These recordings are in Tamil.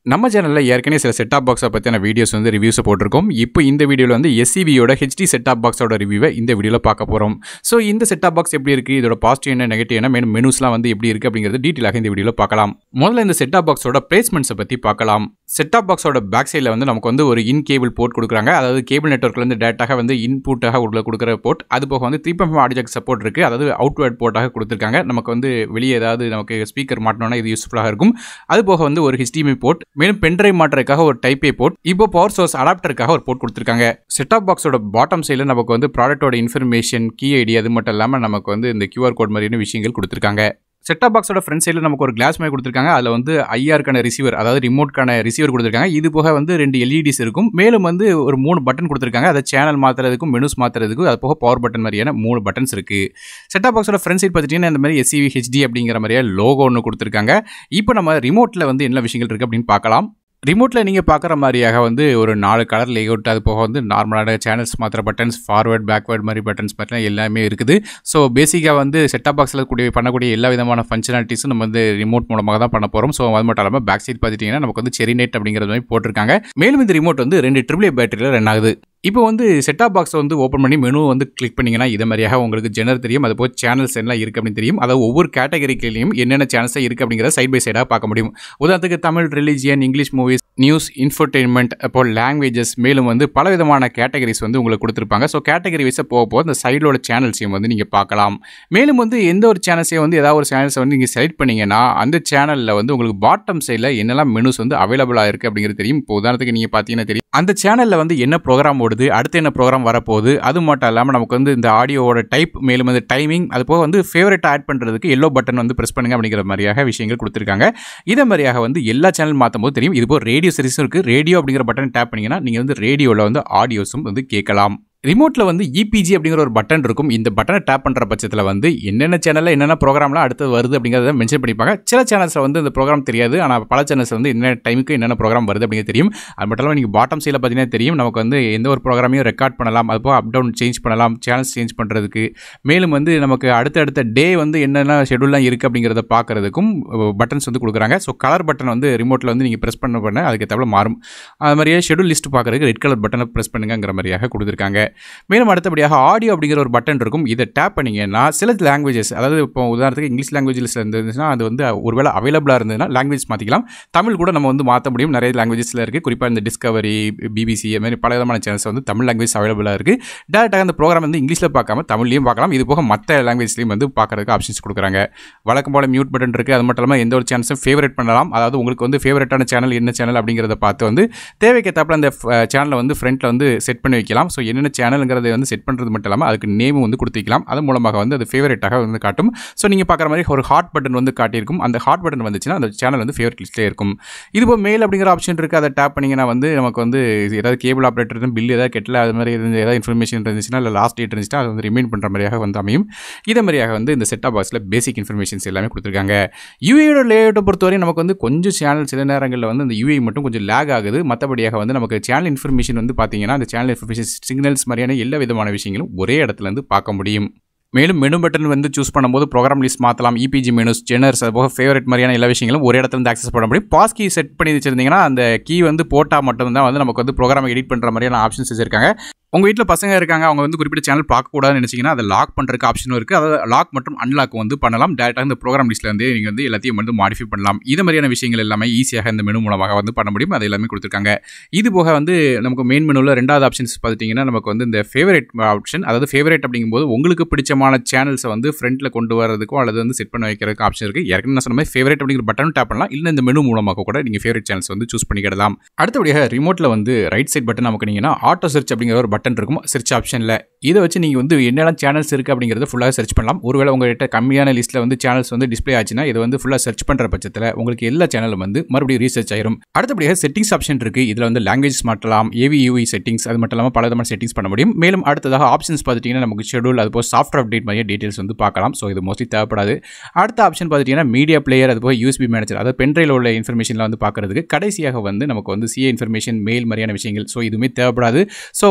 நம்ம சேனலில் ஏற்கனவே சில செட்டாப் பாக்ஸை பற்றின வீடியோஸ் வந்து ரிவ்யூஸை போட்டிருக்கோம் இப்போ இந்த வீடியோவில் வந்து எஸ்சிபியோட ஹெச்டி செட்டாப் பாக்ஸோட ரிவ்யூவை இந்த வீடியோவில் பார்க்க போகிறோம் ஸோ இந்த செட்டாப் பாக்ஸ் எப்படி இருக்குது இதோட பாசிட்டிவ் என்ன நெகட்டிவ் என்ன மெனு மெனுஸ்லாம் வந்து எப்படி இருக்குது அப்படிங்கிறது டீட்டெயிலாக இந்த வீடியோவில் பார்க்கலாம் முதல்ல இந்த செட்டாப் பாக்ஸோட பிளேஸ்மெண்ட்ஸை பற்றி பார்க்கலாம் செட்டாப் பாக்ஸோட பேக் சைடில் வந்து நமக்கு வந்து ஒரு இன் கேபிள் போர்ட் கொடுக்குறாங்க அதாவது கேபிள் நெட்ஒர்க்லேருந்து டேட்டாக வந்து இன்புட்டாக உள்ள கொடுக்குற போர்ட் அது போக வந்து three point audio jack support இருக்குது அதாவது அவுட்வேர்ட் போர்ட்டாக கொடுத்துருக்காங்க நமக்கு வந்து வெளியே ஏதாவது நமக்கு ஸ்பீக்கர் மாட்டணும்னா இது யூஸ்ஃபுல்லாக இருக்கும் அது போக வந்து ஒரு HDMI போர்ட் மேலும் பென்ட்ரைவ் மாட்டுறதுக்காக ஒரு டைப் ஏ போர்ட் இப்போ பவர் சோர்ஸ் அடாப்டருக்காக ஒரு போர்ட் கொடுத்துருக்காங்க செட்டாப் பாக்ஸோட பாட்டம் சைடில் நமக்கு வந்து ப்ராடக்ட்டோட இன்ஃபர்மேஷன் கீ ஐடி அது மட்டும் இல்லாமல் நமக்கு வந்து இந்த QR கோட் மாதிரியான விஷயங்கள் கொடுத்துருக்காங்க செட்டாப் பாக்ஸோட ஃப்ரண்ட் சைடில் நமக்கு ஒரு கிளாஸ் மாதிரி கொடுத்துருக்காங்க அதில் வந்து ஐஆருக்கான ரிசீவர் அதாவது ரிமோட்கான ரிசீவர் கொடுத்துருக்காங்க இது போக வந்து ரெண்டு எல்இடிஸ் இருக்கும் மேலும் வந்து ஒரு மூணு பட்டன் கொடுத்துருக்காங்க அதை சேனல் மாற்றுறதுக்கும் மெனுஸ் மாற்றுறதுக்கும் அது போக பவர் பட்டன் மாதிரியான மூணு பட்டன்ஸ் இருக்குது செட்டாப் பாக்ஸோட ஃப்ரண்ட் சைட் பார்த்துட்டிங்கன்னா இந்த மாதிரி எஸ்சிவி ஹெச்டி அப்படிங்கிற மாதிரியே லோகோ ஒன்று கொடுத்துருக்காங்க இப்போ நம்ம ரிமோட்டில் வந்து என்ன விஷயங்கள் இருக்குது அப்படின்னு பார்க்கலாம் ரிமோட்டில் நீங்கள் பார்க்குற மாதிரியாக வந்து ஒரு நாலு கலர் லேஅவுட் அது போக வந்து நார்மலான சேனல்ஸ் மாத்திர பட்டன்ஸ் ஃபார்வர்ட் பேக்வேர்ட் மாதிரி பட்டன்ஸ் மாதிரிலாம் எல்லாமே இருக்குது ஸோ பேசிக்காக வந்து செட்டாப் பாக்ஸில் கூடிய பண்ணக்கூடிய எல்லா விதமான ஃபங்க்ஷனாலிட்டிஸும் நம்ம வந்து ரிமோட் மூலமாக தான் பண்ண போகிறோம் ஸோ அது மட்டும் இல்லாமல் பேக் சைட் பார்த்துட்டிங்கன்னா நமக்கு வந்து செரி நெட் அப்படிங்கிற மாதிரி போட்டிருக்காங்க மேலும் இந்த ரிமோட் வந்து ரெண்டு ட்ரிபிள் ஏ பேட்டரியில் ரன் ஆகுது இப்போ வந்து செட்டாப் பாக்ஸை வந்து ஓப்பன் பண்ணி மெனு வந்து கிளிக் பண்ணிங்கன்னா இது மாதிரியாக உங்களுக்கு ஜெனர் தெரியும் அது போக சேனல்ஸ் எல்லாம் இருக்குது அப்படின்னு தெரியும் அதாவது ஒவ்வொரு கேட்டகரிக்கிலையும் என்னென்ன சேனல்ஸ் இருக்குது அப்படிங்கிறத சைட் பை சைடாக பார்க்க முடியும் உதாரணத்துக்கு Tamil religion English movies news infotainment அப்போ லாங்குவேஜஸ் மேலும் வந்து பல விதமான கேட்டகரிஸ் வந்து உங்களுக்கு கொடுத்துருப்பாங்க ஸோ கேட்டகரி வைஸை போக போக இந்த சைடோட சேனல்ஸையும் வந்து நீங்கள் பார்க்கலாம் மேலும் வந்து எந்த ஒரு சேனல்ஸையும் வந்து ஏதாவது ஒரு சேனல்ஸை வந்து நீங்கள் செலக்ட் பண்ணீங்கன்னா அந்த சேனலில் வந்து உங்களுக்கு பாட்டம் சைடில் என்னெல்லாம் மெனுஸ் வந்து அவைலபிளாக இருக்குது அப்படிங்கிறது தெரியும் இப்போ உதாரணத்துக்கு நீங்கள் பார்த்தீங்கன்னா தெரியும் அந்த சேனலில் வந்து என்ன ப்ரோக்ராம் ஓடுது அடுத்து என்ன ப்ரோக்ராம் வரப்போகுது அது மட்டும் இல்லாமல் நமக்கு வந்து இந்த ஆடியோவோட டைப் மேலும் வந்து டைமிங் அது போக வந்து ஃபேவரட் ஆட் பண்ணுறதுக்கு எல்லோ பட்டன் வந்து ப்ரெஸ் பண்ணுங்க அப்படிங்கிற மாதிரியாக விஷயங்கள் கொடுத்துருக்காங்க இதே மாதிரியாக வந்து எல்லா சேனல் மாற்றும் போது தெரியும் இது போல் ரேடியோ சீரிஸும் இருக்குது ரேடியோ அப்படிங்கிற பட்டன் டேப் பண்ணிங்கன்னா நீங்கள் வந்து ரேடியோவில் வந்து ஆடியோஸும் வந்து கேட்கலாம் ரிமோட்டில் வந்து இபிஜி அப்படிங்கிற ஒரு பட்டன் இருக்கும் இந்த பட்டனை டேப் பண்ணுற பட்சத்தில் வந்து என்னென்ன சேனலில் என்னென்ன ப்ரோக்ராம்லாம் அடுத்து வருது அப்படிங்கிறத மென்ஷன் பண்ணிப்பாங்க சில சேனல்ஸில் வந்து இந்த ப்ரோக்ராம் தெரியாது ஆனால் பல சேனல்ஸ் வந்து என்ன டைமுக்கு என்னென்ன ப்ரோக்ராம் வருது அப்படிங்கிறது தெரியும் அது மட்டும் இல்லாமல் நீங்கள் பாட்டம் சைடில் பார்த்தீங்கன்னா தெரியும் நமக்கு வந்து எந்த ஒரு ப்ரோக்ராமையும் ரெக்கார்ட் பண்ணலாம் அது போக அப் டவுன் சேஞ்ச் பண்ணலாம் சேனல்ஸ் சேஞ்ச் பண்ணுறதுக்கு மேலும் வந்து நமக்கு அடுத்தடுத்த டே வந்து என்னென்ன ஷெடியூல்லாம் இருக்குது அப்படிங்கிறத பார்க்குறதுக்கும் பட்டன்ஸ் வந்து கொடுக்குறாங்க ஸோ கலர் பட்டன் வந்து ரிமோட்டில் வந்து நீங்கள் ப்ரெஸ் பண்ண பண்ண அதுக்கு தவிர மாறும் அது மாதிரியே ஷெடியூல் லிஸ்ட் பார்க்குறதுக்கு ரெட் கலர் பட்டனை ப்ரெஸ் பண்ணுங்கிற மாதிரியாக கொடுத்துருக்காங்க மேலும் அடுத்தபடியாக ஆடியோ அப்படிங்கிற ஒரு பட்டன் இருக்கும் இதை டேப் பண்ணிங்கன்னா சில லாங்குவேஜஸ் அதாவது இப்போ உதாரணத்துக்கு இங்கிலீஷ் லாங்குவேஜில் இருந்துச்சுன்னா அது வந்து ஒருவேளை அவைலபிளாக இருந்ததுன்னா லாங்குவேஜ் மாற்றிக்கலாம் தமிழ் கூட நம்ம வந்து மாற்ற முடியும் நிறைய லாங்குவேஜஸில் இருக்குது குறிப்பாக இந்த டிஸ்கவரி பிபிசி அது மாதிரி பல விதமான சேனல்ஸ் வந்து தமிழ் லாங்குவேஜ் அவைலபிளாக இருக்குது டேரெக்டாக அந்த ப்ரோக்ராம் வந்து இங்கிலீஷில் பார்க்காம தமிழ்லையும் பார்க்கலாம் இது போக மற்ற லாங்குவேஜ்லையும் வந்து பார்க்கறதுக்கு ஆப்ஷன்ஸ் கொடுக்குறாங்க வழக்கம் போல் மியூட் பட்டன் இருக்குது அது மட்டும் இல்லாமல் எந்த ஒரு சேனல்ஸும் ஃபேவரட் பண்ணலாம் அதாவது உங்களுக்கு வந்து ஃபேவரட்டான சேனல் என்ன சேனல் அப்படிங்கிறத பார்த்து வந்து தேவைக்கேற்றாப்புல அந்த சேனலை வந்து ஃப்ரண்ட்டில் வந்து செட் பண்ணி வைக்கலாம் ஸோ என்னென்ன சேனலுங்கிறத வந்து செட் பண்ணுறது மட்டும் இல்லாமல் அதுக்கு நேமும் வந்து கொடுத்துக்கலாம் அது மூலமாக வந்து அது ஃபேவரட்டாக வந்து காட்டும் ஸோ நீங்கள் பார்க்குற மாதிரி ஒரு ஹாட் பட்டன் வந்து காட்டியிருக்கும் அந்த ஹாட் பட்டன் வந்துச்சுன்னா அந்த சேனல் வந்து ஃபேவரட் லிஸ்ட்லேயே இருக்கும் இது இப்போ மெயில் அப்படிங்கிற ஆப்ஷன் இருக்குது அதை டேப் பண்ணிங்கன்னா வந்து நமக்கு வந்து ஏதாவது கேபிள் ஆப்ரேட்டர் பில் ஏதாவது கெட்டல அது மாதிரி இருந்து ஏதாவது இன்ஃபர்மேஷன் இருந்துச்சுன்னா இல்லை லாஸ்ட் டேட் இருந்துச்சுன்னா அது வந்து ரிமைண்ட் பண்ணுற மாதிரியாக வந்து அமையும் இதே மாதிரியாக வந்து இந்த செட்டாப் பாக்ஸில் பேசிக் இன்ஃபர்மேஷன்ஸ் எல்லாமே கொடுத்துருக்காங்க யூஏயோட லேஅவுட்டை பொறுத்தவரை நமக்கு வந்து கொஞ்சம் சேனல் சில நேரங்களில் வந்து அந்த யூஏ மட்டும் கொஞ்சம் லேக் ஆகுது மற்றபடியாக வந்து நமக்கு சேனல் இன்ஃபர்மேஷன் வந்து பார்த்தீங்கன்னா அந்த சேனல் இன்ஃபர்மேஷன் சிக்னல்ஸ் மாதிரியான எல்லா விதமான விஷயங்களும் ஒரே இடத்துல இருந்து பார்க்க முடியும் மேலும் மெனு பட்டன் வந்து சூஸ் பண்ணும்போது ப்ரோக்ராம் லிஸ்ட் மாற்றலாம் இபிஜி மெனுஸ் ஜெனர்ஸ் அது போக ஃபேவரட் மாதிரியான எல்லா விஷயங்களும் ஒரே இடத்துல இருந்து ஆக்சஸ் பண்ண முடியும் பாஸ் கீ செட் பண்ணி வச்சிருந்தீங்கன்னா அந்த கீ வந்து போட்டால் மட்டும்தான் வந்து நமக்கு வந்து ப்ரோக்ராம் எடிட் பண்ணுற மாதிரியான ஆப்ஷன்ஸ் வச்சிருக்காங்க உங்கள் வீட்டில் பசங்க இருக்காங்க அவங்க வந்து குறிப்பிட்ட சேனல் பார்க்கக்கூடாதுன்னு நினச்சிங்கன்னா அதை லாக் பண்ணுறதுக்கு ஆப்ஷனும் இருக்குது அதை லாக் மற்றும் அன்லாக் வந்து பண்ணலாம் டேரெக்டாக இந்த ப்ரோக்ராம் லிஸ்ட்டில் வந்து நீங்கள் வந்து எல்லாத்தையும் வந்து மாடிஃபை பண்ணலாம் இது மாதிரியான விஷயங்கள் எல்லாமே ஈஸியாக இந்த மெனு மூலமாக வந்து பண்ண முடியும் அது எல்லாமே கொடுத்துருக்காங்க இது போக வந்து நமக்கு மெயின் மெனுவில் ரெண்டாவது ஆப்ஷன்ஸ் பார்த்துட்டிங்கன்னா நமக்கு வந்து இந்த ஃபேவரட் ஆப்ஷன் அதாவது ஃபேவரட் அப்படிங்கும்போது உங்களுக்கு பிடிச்சமான சேனல்ஸை வந்து ஃப்ரண்ட்டில் கொண்டு வரதுக்கோ அல்லது வந்து செட் பண்ண வைக்கிறதுக்கு ஆப்ஷன் இருக்குது ஏற்கனவே நான் சொன்ன மாதிரி ஃபேவரட் அப்படிங்கிற பட்டன் டேப் பண்ணலாம் இல்லை இந்த மெனு மூலமாக கூட நீங்கள் ஃபேவரட் சேனல்ஸ் வந்து சூஸ் பண்ணிக்கிடலாம் அடுத்தபடியாக ரிமோட்டில் வந்து ரைட் சைட் பட்டன் நமக்கு நீங்கன்னா ஆட்டோ சர்ச் அப்படிங்கிற ஒரு பட்டன் இருக்கும் சர்ச் ஆப்ஷனில் இதை வச்சு நீங்கள் வந்து என்னெல்லாம் சேனல்ஸ் இருக்குது அப்படிங்கிறத ஃபுல்லாக சர்ச் பண்ணலாம் ஒருவேளை உங்கள்கிட்ட கம்மியான லிஸ்ட்டில் வந்து சேனல்ஸ் வந்து டிஸ்ப்ளே ஆச்சுன்னா இதை வந்து ஃபுல்லாக சர்ச் பண்ணுற பட்சத்தில் உங்களுக்கு எல்லா சேனலும் வந்து மறுபடியும் ரீசர்ச் ஆயிரும் அடுத்தபடியாக செட்டிங்ஸ் ஆப்ஷன் இருக்குது இதில் வந்து லாங்குவேஜ் மாற்றலாம் ஏவியூஇ செட்டிங்ஸ் அது மட்டும் இல்லாமல் பல விதமான செட்டிங்ஸ் பண்ண முடியும் மேலும் அடுத்ததாக ஆப்ஷன்ஸ் பார்த்துட்டிங்கன்னா நமக்கு ஷெடியூல் அது போக சாஃப்ட்வேர் அப்டேட் மாதிரி டீட்டெயில்ஸ் வந்து பார்க்கலாம் ஸோ இது மோஸ்ட்லி தேவைப்படாது அடுத்த ஆப்ஷன் பார்த்துட்டிங்கன்னா மீடியா பிளேயர் அது போக யூஎஸ்பி மேனேஜர் அதாவது பென்ட்ரைவில் உள்ள இன்ஃபர்மேஷனில் வந்து பார்க்குறதுக்கு கடைசியாக வந்து நமக்கு வந்து சிஏ இன்ஃபர்மேஷன் மெயில் மாதிரியான விஷயங்கள் ஸோ இதுவுமே தேவைப்படாது ஸோ மொதல்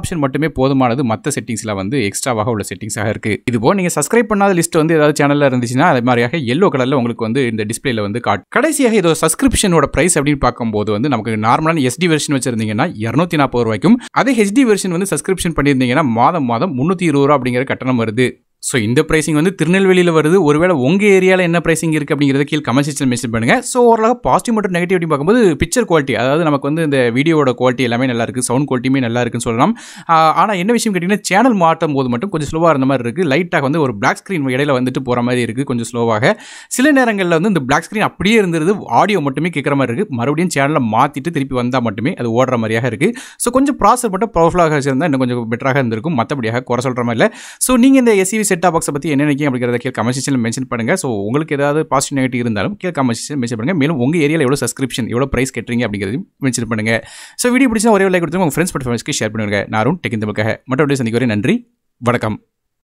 ஆப்ஷன் மட்டுமே போதுமானது மற்ற செட்டிங்ஸில் வந்து எக்ஸ்ட்ராவாக உள்ள செட்டிங்ஸாக இருக்குது இது போக நீங்கள் சப்ஸ்கிரைப் பண்ணாத லிஸ்ட் வந்து ஏதாவது சேனலில் இருந்துச்சுன்னா அது மாதிரியாக எல்லோ கலரில் உங்களுக்கு வந்து இந்த டிஸ்பிளேல வந்து காட்டு கடைசியாக இதோ சப்ஸ்கிரிப்ஷனோட பிரைஸ் அப்படின்னு பார்க்கும்போது வந்து நமக்கு நார்மலான எஸ்டி வெர்ஷன் வச்சிருந்தீங்கன்னா இரநூத்தி நாற்பது ரூபாய்க்கும் அதே ஹெச்டி வெர்ஷன் வந்து சப்ஸ்கிரிப்ஷன் பண்ணியிருந்தீங்கன்னா மாதம் மாதம் முந்நூற்றி இருபது ரூபா அப்படிங்கிற கட்டணம் வருது ஸோ இந்த ப்ரைசிங் வந்து திருநெல்வேலியில் வருது ஒருவேளை உங்கள் ஏரியாவில் என்ன ப்ரைசிங் இருக்குது அப்படிங்கிறத கீழே கமெண்ட் செக்ஷன் மென்ஷன் பண்ணுங்கள் ஸோ ஓரளவு பாசிட்டிவ் மற்றும் நெகட்டிவ் அப்படின்னு பார்க்கும்போது பிக்சர் குவாலிட்டி அதாவது நமக்கு வந்து இந்த வீடியோட குவாலிட்டி எல்லாமே நல்லா இருக்குது சவுண்ட் குவாலிட்டியுமே நல்லா இருக்குன்னு சொல்லலாம் ஆனால் என்ன விஷயம் கேட்டிங்கன்னா சேனல் மாட்டும் போது மட்டும் கொஞ்சம் ஸ்லோவாக இருந்த மாதிரி இருக்குது லைட்டாக வந்து ஒரு பிளாக் ஸ்க்ரீன் இடையில வந்துட்டு போகிற மாதிரி இருக்குது கொஞ்சம் ஸ்லோவாக சில நேரங்களில் வந்து இந்த பிளாக் ஸ்க்ரீன் அப்படியே இருந்தது ஆடியோ மட்டுமே கேட்குற மாதிரி இருக்குது மறுபடியும் சேனலை மாற்றிட்டு திருப்பி வந்தால் மட்டுமே அது ஓடுற மாதிரியாக இருக்குது ஸோ கொஞ்சம் ப்ராசர் மட்டும் பவர்ஃபுல்லாக வச்சிருந்தா இன்னும் கொஞ்சம் பெட்டராக இருந்திருக்கும் மற்றபடியாக குறை சொல்கிற மாதிரி இல்லை ஸோ நீங்கள் இந்த எஸ்இவி செட் பாக்ஸை பற்றி என்ன நினைக்கிங்க அப்படிங்கிறத கீழே கமெண்ட் செக்ஷனில் மென்ஷன் பண்ணுங்கள் ஸோ உங்களுக்கு ஏதாவது பாசிட்டிவ் நெகட்டிவ் இருந்தாலும் கீழே கமெண்ட் செக்ஷன் மென்ஷன் பண்ணுங்கள் மேலும் உங்கள் ஏரியாவில் எவ்வளோ சப்ஸ்கிரிப்ஷன் எவ்வளோ ப்ரைஸ் கட்டுறீங்க அப்படிங்கிறதையும் மென்ஷன் பண்ணுங்கள் ஸோ வீடியோ பிடிச்சா ஒரே லைக் கொடுத்து உங்கள் ஃப்ரெண்ட்ஸ் மற்றும் ஷேர் பண்ணுங்க நான் அருண் டெக்கின் தமிழுக்காக மற்றபடி சந்திக்க வரை நன்றி வணக்கம்